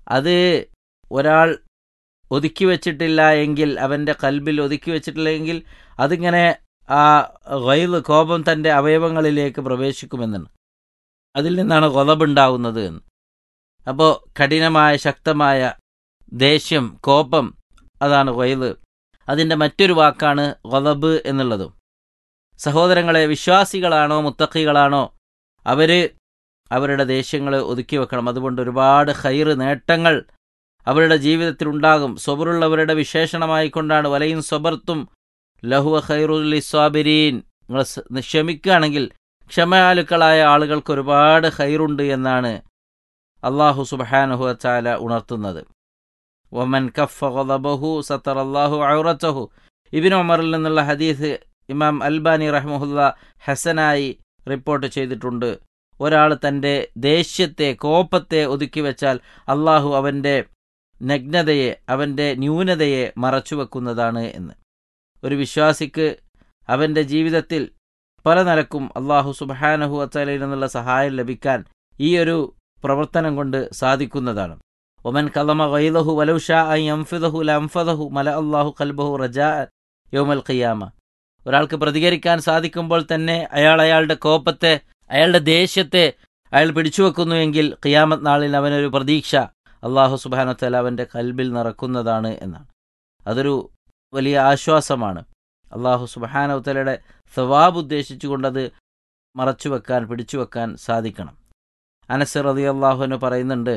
അത് ഒരാൾ ഒതുക്കി വെച്ചിട്ടില്ല എങ്കിൽ അവൻ്റെ കൽബിൽ ഒതുക്കി വെച്ചിട്ടില്ല എങ്കിൽ അതിങ്ങനെ ആ ഗൈദ് കോപം തൻ്റെ അവയവങ്ങളിലേക്ക് പ്രവേശിക്കുമെന്നാണ് അതിൽ നിന്നാണ് കൊലബുണ്ടാകുന്നത് എന്ന് അപ്പോൾ കഠിനമായ ശക്തമായ ദേഷ്യം കോപം അതാണ് ഗൈദ് അതിൻ്റെ മറ്റൊരു വാക്കാണ് ഗൊലബ് എന്നുള്ളതും സഹോദരങ്ങളെ വിശ്വാസികളാണോ മുത്തക്കികളാണോ അവർ അവരുടെ ദേഷ്യങ്ങൾ ഒതുക്കി വെക്കണം അതുകൊണ്ട് ഒരുപാട് ഹൈറ് നേട്ടങ്ങൾ അവരുടെ ജീവിതത്തിൽ ഉണ്ടാകും സ്വബറുള്ളവരുടെ വിശേഷണമായിക്കൊണ്ടാണ് വലയും സ്വബർത്തും ലഹുവ ഖൈറുല്ലി സ്വാബിരീൻ നിങ്ങൾ ക്ഷമിക്കുകയാണെങ്കിൽ ക്ഷമയാലുക്കളായ ആളുകൾക്ക് ഒരുപാട് ഹൈറുണ്ട് എന്നാണ് അള്ളാഹു സുബാനുഹു ചാല ഉണർത്തുന്നത് ഒമൻ കഫ ഗളബഹു സത്തർ അള്ളാഹു ഔറത്തഹു ഇബിൻ ഉമറിൽ നിന്നുള്ള ഹദീസ് ഇമാം അൽബാനി റഹ്മുല്ല ഹസനായി റിപ്പോർട്ട് ചെയ്തിട്ടുണ്ട് ഒരാൾ തൻ്റെ ദേഷ്യത്തെ കോപത്തെ ഒതുക്കി വെച്ചാൽ അള്ളാഹു അവൻ്റെ നഗ്നതയെ അവൻ്റെ ന്യൂനതയെ മറച്ചുവെക്കുന്നതാണ് എന്ന് ഒരു വിശ്വാസിക്ക് അവൻ്റെ ജീവിതത്തിൽ പല നിലക്കും അള്ളാഹു സുബാനഹു അത്തലയിൽ നിന്നുള്ള സഹായം ലഭിക്കാൻ ഈ ഒരു പ്രവർത്തനം കൊണ്ട് സാധിക്കുന്നതാണ് ഒമൻ കലമ ഗൈലഹു വലൗഷാ ഐ അംഫിദഹു ലംഫദഹു മല അള്ളാഹു കൽബഹു റജാ യോമൽ ഖിയാമ ഒരാൾക്ക് പ്രതികരിക്കാൻ സാധിക്കുമ്പോൾ തന്നെ അയാൾ അയാളുടെ കോപത്തെ അയാളുടെ ദേഷ്യത്തെ അയാൾ പിടിച്ചു വെക്കുന്നുവെങ്കിൽ ഖിയാമത്ത് നാളിൽ അവനൊരു പ്രതീക്ഷ അള്ളാഹു സുബാനത്തല അവൻ്റെ കൽബിൽ നിറക്കുന്നതാണ് എന്നാണ് അതൊരു വലിയ ആശ്വാസമാണ് അള്ളാഹു സുബാനവത്തലയുടെ സവാബ് ഉദ്ദേശിച്ചുകൊണ്ടത് മറച്ചുവെക്കാൻ പിടിച്ചുവെക്കാൻ സാധിക്കണം അനസ് റതി അള്ളാഹുവിന് പറയുന്നുണ്ട്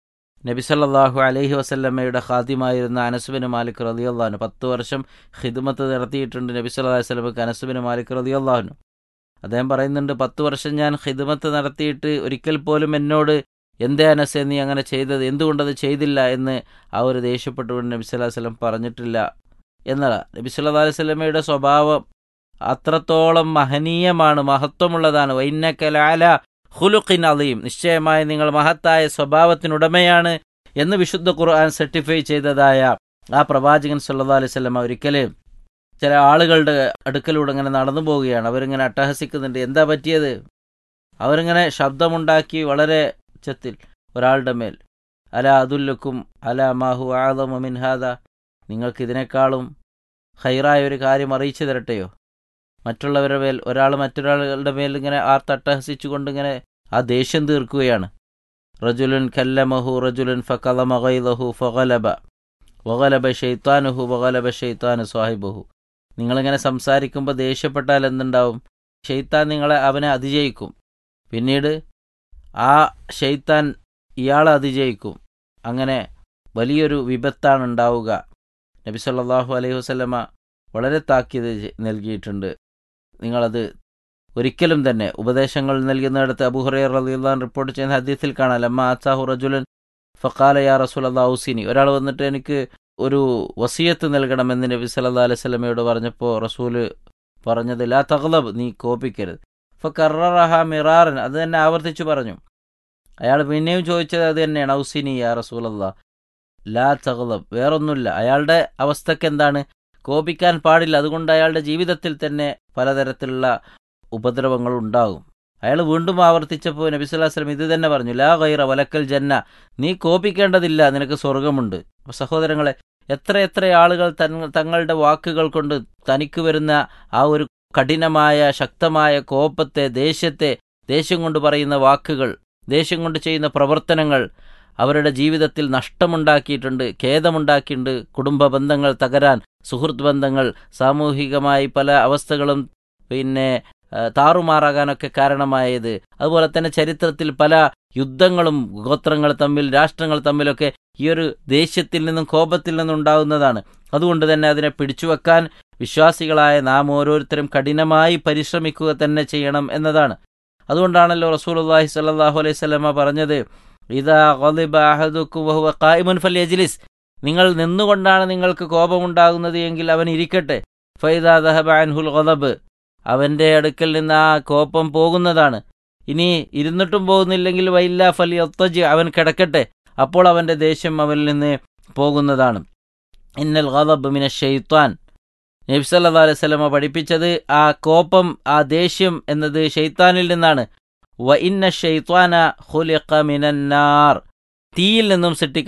നബി സല്ലാഹു അലൈഹി വസല്ലമ്മയുടെ ഖാദിമായിരുന്ന അനസുബിന് മാലിക് റതി അള്ളാഹുന് പത്ത് വർഷം ഹിദ്മത്ത് നടത്തിയിട്ടുണ്ട് നബി സല്ലാ വസ്ലമക്ക് അനസുബിന് മാലിക് റതി അള്ളാഹുനു അദ്ദേഹം പറയുന്നുണ്ട് പത്ത് വർഷം ഞാൻ ഹിദ്മത്ത് നടത്തിയിട്ട് ഒരിക്കൽ പോലും എന്നോട് എന്തേ അനസ് നീ അങ്ങനെ ചെയ്തത് എന്തുകൊണ്ടത് ചെയ്തില്ല എന്ന് ആ ഒരു ദേഷ്യപ്പെട്ടുകൊണ്ട് നബി സല്ലാ വല്ലം പറഞ്ഞിട്ടില്ല എന്നതാ നബി സല്ലാ വല്ലമയുടെ സ്വഭാവം അത്രത്തോളം മഹനീയമാണ് മഹത്വമുള്ളതാണ് വൈന്നക്കലാല ഹുലുഖിൻ അലീം നിശ്ചയമായി നിങ്ങൾ മഹത്തായ സ്വഭാവത്തിനുടമയാണ് എന്ന് വിശുദ്ധ ഖുർആൻ സർട്ടിഫൈ ചെയ്തതായ ആ പ്രവാചകൻ സല്ലാ അലൈഹി സ്വലമ ഒരിക്കല് ചില ആളുകളുടെ അടുക്കലൂടെ ഇങ്ങനെ നടന്നു പോവുകയാണ് അവരിങ്ങനെ അട്ടഹസിക്കുന്നുണ്ട് എന്താ പറ്റിയത് അവരിങ്ങനെ ശബ്ദമുണ്ടാക്കി വളരെ ഉച്ചത്തിൽ ഒരാളുടെ മേൽ അല അതുല്ലുക്കും അല മാഹു ആദമു മിൻഹാദ നിങ്ങൾക്ക് ഇതിനേക്കാളും ഹൈറായ ഒരു കാര്യം അറിയിച്ചു തരട്ടെയോ മറ്റുള്ളവരുടെ മേൽ ഒരാൾ മറ്റൊരാളുടെ മേൽ ഇങ്ങനെ ആ തട്ടഹസിച്ചുകൊണ്ട് ഇങ്ങനെ ആ ദേഷ്യം തീർക്കുകയാണ് റജുലുൻ കല്ലമഹു റജുലുൻ ഫലമഹു ഫലബ വകലബ ഷെയ്ത്താനുഹു വകലബ ഷെയ്ത്താനു സ്വാഹിബഹു നിങ്ങളിങ്ങനെ സംസാരിക്കുമ്പോൾ ദേഷ്യപ്പെട്ടാൽ എന്തുണ്ടാവും ഷെയ്ത്താൻ നിങ്ങളെ അവനെ അതിജയിക്കും പിന്നീട് ആ ഷെയ്ത്താൻ ഇയാളെ അതിജയിക്കും അങ്ങനെ വലിയൊരു വിപത്താണ് ഉണ്ടാവുക നബി സല്ലാഹു അലൈഹി വസ്ലമ വളരെ താക്കീത് നൽകിയിട്ടുണ്ട് നിങ്ങളത് ഒരിക്കലും തന്നെ ഉപദേശങ്ങൾ നൽകുന്നിടത്ത് അബുഹുറൈർ റലിയുള്ളാൻ റിപ്പോർട്ട് ചെയ്യുന്ന ഹദീസിൽ കാണാം അമ്മ ആസാഹു റജുലൻ ഫക്കാല യാ റസൂൽ അള്ളാഹുസിനി ഒരാൾ വന്നിട്ട് എനിക്ക് ഒരു വസീയത്ത് നൽകണമെന്ന് നബി സല്ലാ അലൈഹി സ്വലമയോട് പറഞ്ഞപ്പോൾ റസൂല് പറഞ്ഞത് ലാ തഗ്ലബ് നീ കോപ്പിക്കരുത് ഫക്കറഹ മിറാറൻ അത് തന്നെ ആവർത്തിച്ചു പറഞ്ഞു അയാൾ പിന്നെയും ചോദിച്ചത് അത് തന്നെയാണ് ഔസിനി യാ റസൂൽ അള്ളാഹ് ലാ തഗ്ലബ് വേറൊന്നുമില്ല അയാളുടെ അവസ്ഥക്ക് എന്താണ് കോപിക്കാൻ പാടില്ല അതുകൊണ്ട് അയാളുടെ ജീവിതത്തിൽ തന്നെ പലതരത്തിലുള്ള ഉപദ്രവങ്ങൾ ഉണ്ടാകും അയാൾ വീണ്ടും ആവർത്തിച്ചപ്പോൾ നബി സ്വല്ലല്ലാഹു അലൈഹി വസല്ലം ഇത് തന്നെ പറഞ്ഞു ലാ ഗൈറ വലക്കൽ ജന്ന നീ കോപിക്കേണ്ടതില്ല നിനക്ക് സ്വർഗമുണ്ട് അപ്പോൾ സഹോദരങ്ങളെ എത്ര എത്ര ആളുകൾ തങ്ങളുടെ വാക്കുകൾ കൊണ്ട് തനിക്ക് വരുന്ന ആ ഒരു കഠിനമായ ശക്തമായ കോപത്തെ ദേഷ്യത്തെ ദേഷ്യം കൊണ്ട് പറയുന്ന വാക്കുകൾ ദേഷ്യം കൊണ്ട് ചെയ്യുന്ന പ്രവർത്തനങ്ങൾ അവരുടെ ജീവിതത്തിൽ നഷ്ടമുണ്ടാക്കിയിട്ടുണ്ട് ഖേദമുണ്ടാക്കിയിട്ടുണ്ട് കുടുംബ ബന്ധങ്ങൾ തകരാൻ സുഹൃത്ത് ബന്ധങ്ങൾ സാമൂഹികമായി പല അവസ്ഥകളും പിന്നെ താറുമാറാകാനൊക്കെ കാരണമായത് അതുപോലെ തന്നെ ചരിത്രത്തിൽ പല യുദ്ധങ്ങളും ഗോത്രങ്ങൾ തമ്മിൽ രാഷ്ട്രങ്ങൾ തമ്മിലൊക്കെ ഈ ഒരു ദേഷ്യത്തിൽ നിന്നും കോപത്തിൽ നിന്നും ഉണ്ടാകുന്നതാണ് അതുകൊണ്ട് തന്നെ അതിനെ പിടിച്ചുവെക്കാൻ വിശ്വാസികളായ നാം ഓരോരുത്തരും കഠിനമായി പരിശ്രമിക്കുക തന്നെ ചെയ്യണം എന്നതാണ് അതുകൊണ്ടാണല്ലോ റസൂൽ അള്ളാഹി സല്ലാഹു അലൈഹി സ്വലമ പറഞ്ഞത് ഇതാ ഖായിമുൻ ഫൽ യജ്ലിസ് നിങ്ങൾ നിന്നുകൊണ്ടാണ് നിങ്ങൾക്ക് കോപമുണ്ടാകുന്നത് എങ്കിൽ അവൻ ഇരിക്കട്ടെ ഫൈദാ ദഹബ അൻഹുൽ ഖദബ് അവൻ്റെ അടുക്കൽ നിന്ന് ആ കോപം പോകുന്നതാണ് ഇനി ഇരുന്നിട്ടും പോകുന്നില്ലെങ്കിൽ വൈല്ല ഫലി ഒത്തജ് അവൻ കിടക്കട്ടെ അപ്പോൾ അവൻ്റെ ദേഷ്യം അവനിൽ നിന്ന് പോകുന്നതാണ് ഇന്നൽ ഖദബ് മിന ഷെയ്ത്താൻ നബ്സല്ലാ അലൈഹി സ്വലമ പഠിപ്പിച്ചത് ആ കോപം ആ ദേഷ്യം എന്നത് ഷെയ്ത്താനിൽ നിന്നാണ് വ ഇന്ന ഷെയ്ത്താന ഹുലിഖ മിനന്നാർ തീയിൽ നിന്നും സൃഷ്ടിക്ക